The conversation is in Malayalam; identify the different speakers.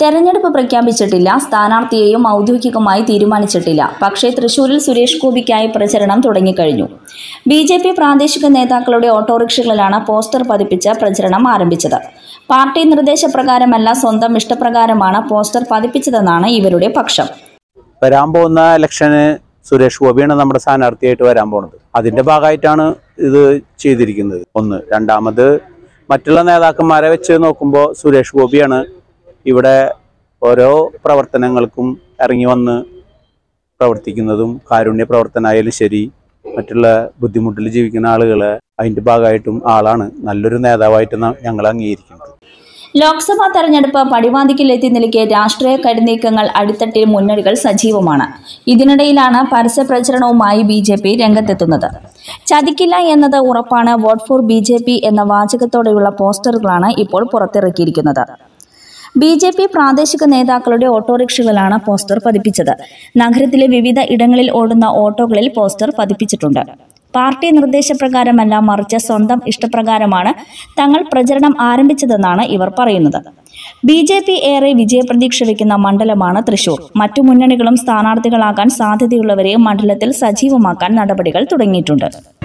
Speaker 1: തെരഞ്ഞെടുപ്പ് പ്രഖ്യാപിച്ചിട്ടില്ല സ്ഥാനാർത്ഥിയെയും ഔദ്യോഗികമായി തീരുമാനിച്ചിട്ടില്ല പക്ഷേ തൃശൂരിൽ സുരേഷ് ഗോപിക്കായി പ്രചരണം തുടങ്ങിക്കഴിഞ്ഞു ബി ജെ പി പ്രാദേശിക നേതാക്കളുടെ ഓട്ടോറിക്ഷകളിലാണ് പോസ്റ്റർ പതിപ്പിച്ച് പ്രചരണം ആരംഭിച്ചത് പാർട്ടി നിർദ്ദേശപ്രകാരമല്ല സ്വന്തം ഇഷ്ടപ്രകാരമാണ് പോസ്റ്റർ പതിപ്പിച്ചതെന്നാണ് ഇവരുടെ പക്ഷം
Speaker 2: വരാൻ പോകുന്ന ഇലക്ഷന് സുരേഷ് ഗോപിയാണ് നമ്മുടെ സ്ഥാനാർത്ഥിയായിട്ട് വരാൻ പോണത് അതിന്റെ ഭാഗമായിട്ടാണ് ഇത് ചെയ്തിരിക്കുന്നത് ഒന്ന് രണ്ടാമത് മറ്റുള്ള നേതാക്കന്മാരെ വെച്ച് നോക്കുമ്പോൾ സുരേഷ് ഗോപിയാണ് ഇവിടെ ഓരോ പ്രവർത്തനങ്ങൾക്കും ഇറങ്ങി വന്ന് പ്രവർത്തിക്കുന്നതും കാരുണ്യ പ്രവർത്തനമായാലും ശരി മറ്റുള്ള ബുദ്ധിമുട്ടിൽ ജീവിക്കുന്ന ആളുകളെ അതിന്റെ ഭാഗമായിട്ടും ആളാണ് നല്ലൊരു നേതാവായിട്ട് ന- ഞങ്ങൾ അംഗീകരിക്കുന്നത്
Speaker 1: ലോക്സഭാ തെരഞ്ഞെടുപ്പ് പടിവാതിക്കൽ എത്തി നിൽക്കെ രാഷ്ട്രീയ കരുനീക്കങ്ങൾ അടിത്തട്ടിൽ മുന്നണികൾ സജീവമാണ് ഇതിനിടയിലാണ് പരസ്യ പ്രചരണവുമായി ബി ജെ പി രംഗത്തെത്തുന്നത് ചതിക്കില്ല എന്നത് ഉറപ്പാണ് vote for B J P എന്ന വാചകത്തോടെയുള്ള പോസ്റ്ററുകളാണ് ഇപ്പോൾ പുറത്തിറക്കിയിരിക്കുന്നത് ബി ജെ പി പ്രാദേശിക നേതാക്കളുടെ ഓട്ടോറിക്ഷകളിലാണ് പോസ്റ്റർ പതിപ്പിച്ചത് നഗരത്തിലെ വിവിധ ഇടങ്ങളിൽ ഓടുന്ന ഓട്ടോകളിൽ പോസ്റ്റർ പതിപ്പിച്ചിട്ടുണ്ട് പാർട്ടി നിർദ്ദേശപ്രകാരമല്ല മറിച്ച് സ്വന്തം ഇഷ്ടപ്രകാരമാണ് തങ്ങൾ പ്രചരണം ആരംഭിച്ചതെന്നാണ് ഇവർ പറയുന്നത് ബി ജെ പി ഏറെ വിജയപ്രതീക്ഷ വയ്ക്കുന്ന മണ്ഡലമാണ് തൃശൂർ മറ്റു മുന്നണികളും സ്ഥാനാർത്ഥികളാകാൻ സാധ്യതയുള്ളവരെ മണ്ഡലത്തിൽ സജീവമാക്കാൻ നടപടികൾ തുടങ്ങിയിട്ടുണ്ട്